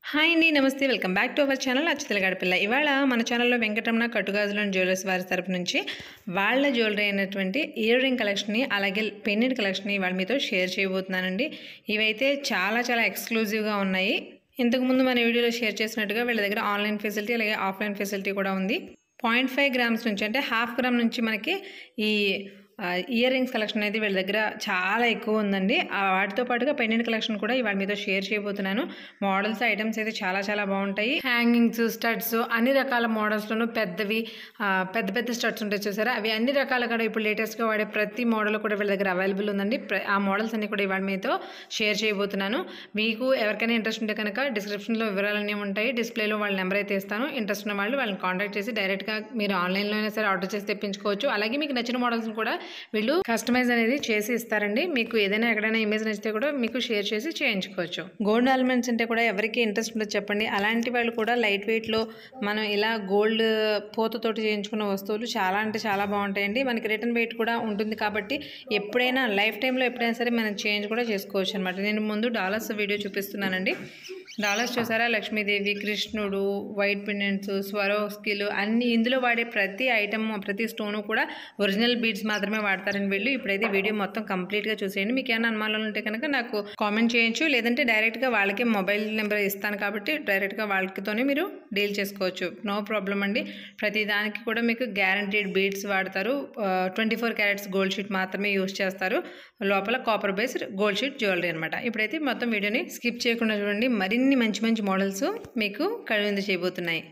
Hi అండి నమస్తే welcome back to our channel అచ్చుతల గడపిల్ల ఇవాళ మన ఛానల్లో వెంకటరమణ కట్టుగాజులు అండ్ జ్యువెలర్స్ వారి తరపు నుంచి వాళ్ళ జ్యువెలరీ అయినటువంటి ఇయర్ రింగ్ కలెక్షన్ని అలాగే పెన్నెంట్ కలెక్షన్ని వాళ్ళ మీతో షేర్ చేయబోతున్నానండి ఇవైతే చాలా చాలా ఎక్స్క్లూజివ్గా ఉన్నాయి ఇంతకుముందు మన వీడియోలో షేర్ చేసినట్టుగా వీళ్ళ దగ్గర ఆన్లైన్ ఫెసిలిటీ అలాగే ఆఫ్లైన్ ఫెసిలిటీ కూడా ఉంది పాయింట్ ఫైవ్ గ్రామ్స్ నుంచి అంటే హాఫ్ గ్రామ్ నుంచి మనకి ఈ ఇయర్ రింగ్స్ కలెక్షన్ అనేది వీళ్ళ దగ్గర చాలా ఎక్కువ ఉందండి ఆ వాటితో పాటుగా పెండెంట్ కలెక్షన్ కూడా ఇవాళ మీతో షేర్ చేయబోతున్నాను మోడల్స్ ఐటమ్స్ అయితే చాలా చాలా బాగుంటాయి హ్యాంగింగ్స్ స్టడ్స్ అన్ని రకాల మోడల్స్లోనూ పెద్దవి ఆ, పెద్ద పెద్ద స్టడ్స్ ఉంటాయి చూసారా అవి అన్ని రకాల కూడా ఇప్పుడు లేటెస్ట్గా వాడే ప్రతి మోడల్ కూడా వీళ్ళ దగ్గర అవైలబుల్ ఉందండి ప్ర- ఆ మోడల్స్ అన్ని కూడా ఇవాళ మీతో షేర్ చేయబోతున్నాను మీకు ఎవరికైనా ఇంట్రెస్ట్ ఉంటే కనుక డిస్క్రిప్షన్లో వివరాలన్నీ ఉంటాయి డిస్ప్లేలో వాళ్ళ నెంబర్ అయితే ఇస్తాను ఇంట్రెస్ట్ ఉన్న వాళ్ళు వాళ్ళని కాంటాక్ట్ చేసి డైరెక్ట్గా మీరు ఆన్లైన్లో అయినా సరే ఆర్డర్ చేసి తెప్పించుకోవచ్చు అలాగే మీకు నచ్చిన మోడల్స్ కూడా వీళ్ళు కస్టమైజ్ అనేది చేసి ఇస్తారండి మీకు ఏదైనా ఎక్కడైనా ఇమేజ్ నచ్చితే కూడా మీకు షేర్ చేసి చేయించుకోవచ్చు గోల్డ్ ఆర్నమెంట్స్ అంటే కూడా ఎవరికి ఇంట్రెస్ట్ ఉండదు చెప్పండి అలాంటి వాళ్ళు కూడా లైట్ వెయిట్లో మనం ఇలా గోల్డ్ పోతతోటి చేయించుకున్న వస్తువులు చాలా అంటే చాలా బాగుంటాయండి మనకి రిటర్న్ వెయిట్ కూడా ఉంటుంది కాబట్టి ఎప్పుడైనా లైఫ్ టైంలో ఎప్పుడైనా సరే మనం చేంజ్ కూడా చేసుకోవచ్చు అనమాట నేను ముందు డాలర్స్ వీడియో చూపిస్తున్నానండి డాలర్స్ చూసారా లక్ష్మీదేవి కృష్ణుడు వైట్ పిన్నెంట్స్ స్వరోస్కిలు అన్ని ఇందులో వాడే ప్రతి ఐటమ్ ప్రతి స్టోను కూడా ఒరిజినల్ బీడ్స్ మాత్రమే వాడతారని వెళ్ళి ఇప్పుడైతే వీడియో మొత్తం కంప్లీట్గా చూసేయండి మీకు ఏమైనా అనుమానాలు ఉంటే కనుక నాకు కామెంట్ చేయొచ్చు లేదంటే డైరెక్ట్గా వాళ్ళకి మొబైల్ నెంబర్ ఇస్తాను కాబట్టి డైరెక్ట్గా వాళ్ళతోనే మీరు డీల్ చేసుకోవచ్చు నో ప్రాబ్లం అండి ప్రతి దానికి కూడా మీకు గ్యారంటీడ్ బీడ్స్ వాడతారు twenty four carats gold sheet మాత్రమే యూస్ చేస్తారు లోపల copper based gold sheet jewellery అనమాట ఇప్పుడైతే మొత్తం వీడియోని స్కిప్ చేయకుండా చూడండి మరిన్ని మంచి మంచి మోడల్స్ మీకు కళ్ళవిందు చేయబోతున్నాయి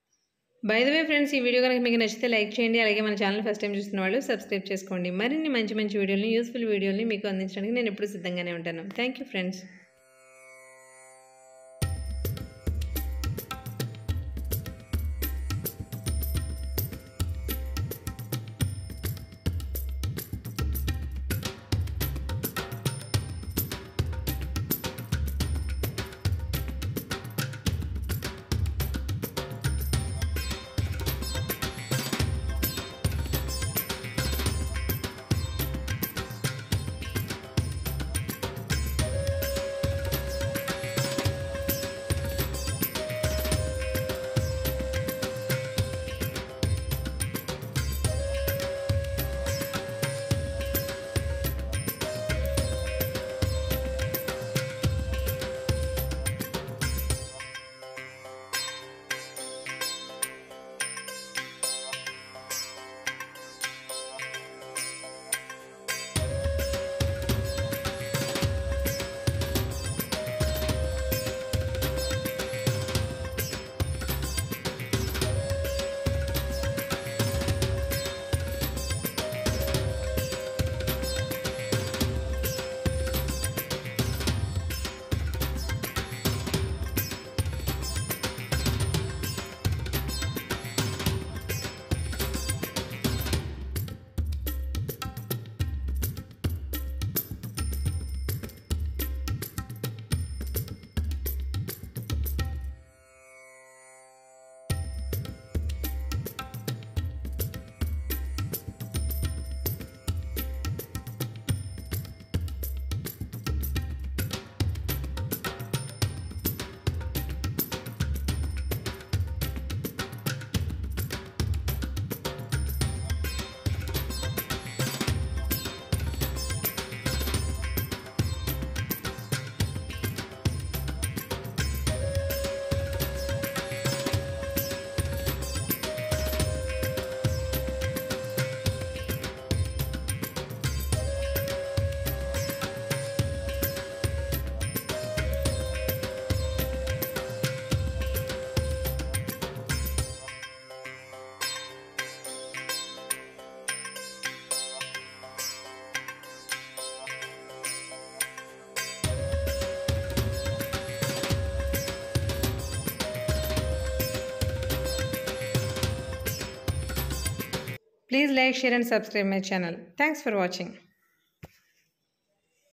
బై ద వే ఫ్రెండ్స్ ఈ వీడియో కనుక మీకు నచ్చితే లైక్ చేయండి అలాగే మన ఛానల్ ఫస్ట్ టైం చూస్తున్న వాళ్ళు సబ్స్క్రైబ్ చేసుకోండి మరిన్ని మంచి మంచి వీడియోని యూస్ఫుల్ వీడియోని మీకు అందించడానికి నేను ఎప్పుడు సిద్ధంగానే ఉంటాను thank you friends Please like, share and subscribe my channel. Thanks for watching.